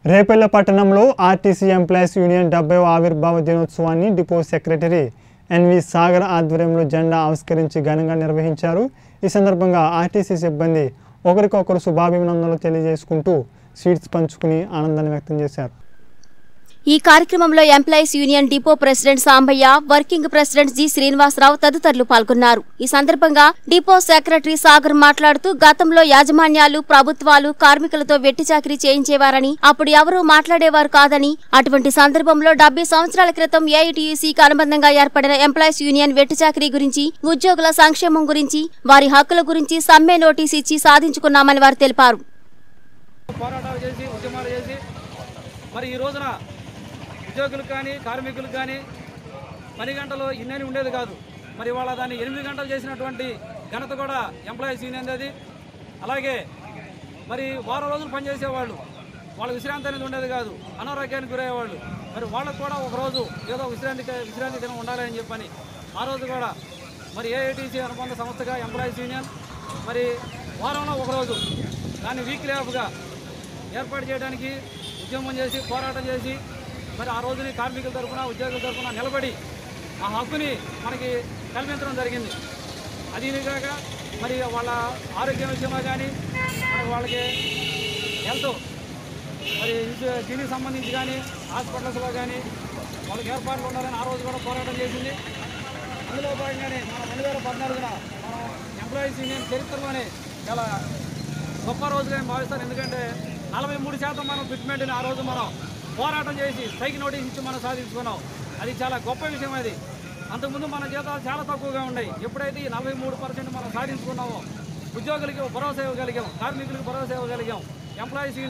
రేపల్లె పట్టణంలో RTC employees union డెబ్బై ఆవిర్భావ దినోత్సవాన్ని డిపో సెక్రటరీ ఎన్వి సాగర్ ఆధ్వర్యంలో జెండా ఆవిష్కరించి ఘనంగా నిర్వహించారు ఈ సందర్భంగా ఆర్టీసీ సిబ్బంది ఒకరికొకరు శుభాభినందనలు తెలియజేసుకుంటూ స్వీట్స్ పంచుకుని ఆనందాన్ని వ్యక్తం చేశారు ఈ కార్యక్రమంలో employees union depot president Sambaiah working president G Srinivasa Rao తదితరులు పాల్గొన్నారు ఈ సందర్భంగా డిపో సెక్రటరీ సాగర్ మాట్లాడుతూ గతంలో యాజమాన్యాలు ప్రభుత్వాలు కార్మికులతో వెట్టి చాకిరీ చేయించేవారని అప్పుడు ఎవరూ మాట్లాడేవారు కాదని అటువంటి సందర్భంలో డెబ్బై సంవత్సరాల క్రితం ఏఐటీయూసీకి అనుబంధంగా ఏర్పడిన ఎంప్లాయీస్ యూనియన్ వెట్టి చాకిరీ గురించి ఉద్యోగుల సంక్షేమం గురించి వారి హక్కుల గురించి సమ్మె నోటీస్ ఇచ్చి సాధించుకున్నామని వారు తెలిపారు పోరాటాలు చేసి ఉద్యమాలు చేసి మరి ఈ రోజున ఉద్యోగులకు కానీ కార్మికులకు కానీ పని గంటలు ఇన్నని ఉండేది కాదు మరి వాళ్ళ దాన్ని ఎనిమిది గంటలు చేసినటువంటి ఘనత కూడా ఎంప్లాయీస్ యూనియన్ అది అలాగే మరి వారం రోజులు పనిచేసేవాళ్ళు వాళ్ళ విశ్రాంతి అనేది ఉండేది కాదు అనారోగ్యానికి గురయ్యేవాళ్ళు మరి వాళ్ళకు కూడా ఒక రోజు ఏదో విశ్రాంతి విశ్రాంతి దినం ఉండాలి అని చెప్పని ఆ రోజు కూడా మరి ఏఐటీసీ అనుబంధ సంస్థగా ఎంప్లాయీస్ యూనియన్ మరి వారంలో ఒకరోజు దాన్ని వీక్లీ ఆఫ్గా ఏర్పాటు చేయడానికి ఉద్యమం చేసి పోరాటం చేసి మరి ఆ రోజుని కార్మికుల తరఫున ఉద్యోగుల తరఫున నిలబడి ఆ హక్కుని మనకి కల్పించడం జరిగింది అది కాక మరి వాళ్ళ ఆరోగ్యం విషయంలో కానీ మనకి వాళ్ళకి హెల్త్ మరి ఇన్సూ- దీనికి సంబంధించి కానీ హాస్పిటల్స్లో కానీ వాళ్ళకి ఏర్పాట్లు ఉండాలని ఆ రోజు కూడా పోరాటం చేసింది అందులో భాగంగానే మన రెండు వేల పద్నాలుగున మనం ఎంప్లాయీస్ యూనియన్ చరిత్రలోనే చాలా గొప్ప రోజుగా నేను భావిస్తాను ఎందుకంటే నలభై మూడు శాతం మనం ఫిట్మెంట్ని ఆ రోజు మనం పోరాటం చేసి స్ట్రైక్ నోటీస్ ఇచ్చి మనం సాధించుకున్నాం అది చాలా గొప్ప విషయం అది అంతకుముందు మన జీతాలు చాలా తక్కువగా ఉన్నాయి ఎప్పుడైతే ఈ నలభై మూడు పర్సెంట్ మనం సాధించుకున్నామో ఉద్యోగులకి భరోసా ఇవ్వగలిగాం కార్మికులకు భరోసా ఇవ్వగలిగాం ఎంప్లాయీస్